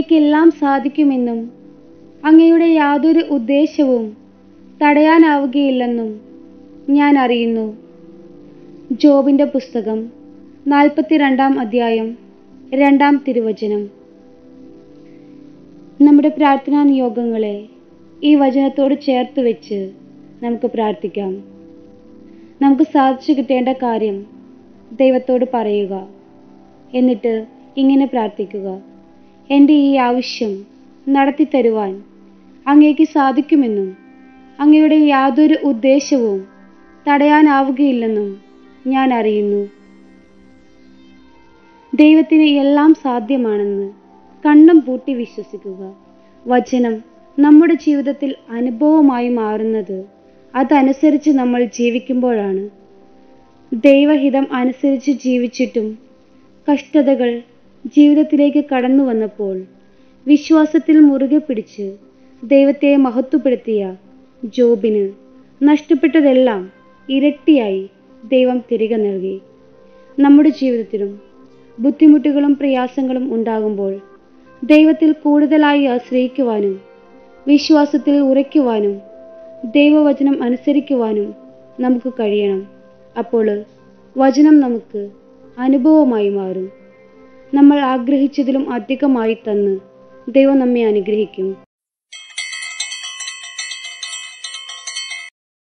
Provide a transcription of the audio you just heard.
അങ്ങേക്കെല്ലാം സാധിക്കുമെന്നും അങ്ങയുടെ യാതൊരു ഉദ്ദേശവും തടയാനാവുകയില്ലെന്നും ഞാൻ അറിയുന്നു ജോബിന്റെ പുസ്തകം നാൽപ്പത്തിരണ്ടാം അധ്യായം രണ്ടാം തിരുവചനം നമ്മുടെ പ്രാർത്ഥനാ നിയോഗങ്ങളെ ഈ വചനത്തോട് ചേർത്ത് വെച്ച് നമുക്ക് പ്രാർത്ഥിക്കാം നമുക്ക് സാധിച്ചു കിട്ടേണ്ട കാര്യം ദൈവത്തോട് പറയുക എന്നിട്ട് ഇങ്ങനെ പ്രാർത്ഥിക്കുക എൻ്റെ ഈ ആവശ്യം നടത്തി തരുവാൻ അങ്ങേക്ക് സാധിക്കുമെന്നും അങ്ങയുടെ യാതൊരു ഉദ്ദേശവും തടയാനാവുകയില്ലെന്നും ഞാൻ അറിയുന്നു ദൈവത്തിന് എല്ലാം സാധ്യമാണെന്ന് കണ്ണും പൂട്ടി വിശ്വസിക്കുക വചനം നമ്മുടെ ജീവിതത്തിൽ അനുഭവമായി മാറുന്നത് അതനുസരിച്ച് നമ്മൾ ജീവിക്കുമ്പോഴാണ് ദൈവഹിതം അനുസരിച്ച് ജീവിച്ചിട്ടും കഷ്ടതകൾ ജീവിതത്തിലേക്ക് കടന്നു വന്നപ്പോൾ വിശ്വാസത്തിൽ മുറുകെ പിടിച്ച് ദൈവത്തെ മഹത്വപ്പെടുത്തിയ ജോബിന് നഷ്ടപ്പെട്ടതെല്ലാം ഇരട്ടിയായി ദൈവം തിരികെ നൽകി നമ്മുടെ ജീവിതത്തിലും ബുദ്ധിമുട്ടുകളും പ്രയാസങ്ങളും ഉണ്ടാകുമ്പോൾ ദൈവത്തിൽ കൂടുതലായി ആശ്രയിക്കുവാനും വിശ്വാസത്തിൽ ഉറയ്ക്കുവാനും ദൈവവചനം അനുസരിക്കുവാനും നമുക്ക് കഴിയണം അപ്പോൾ വചനം നമുക്ക് അനുഭവമായി മാറും നമ്മൾ ആഗ്രഹിച്ചതിലും അധികമായി തന്ന് ദൈവം നമ്മെ അനുഗ്രഹിക്കും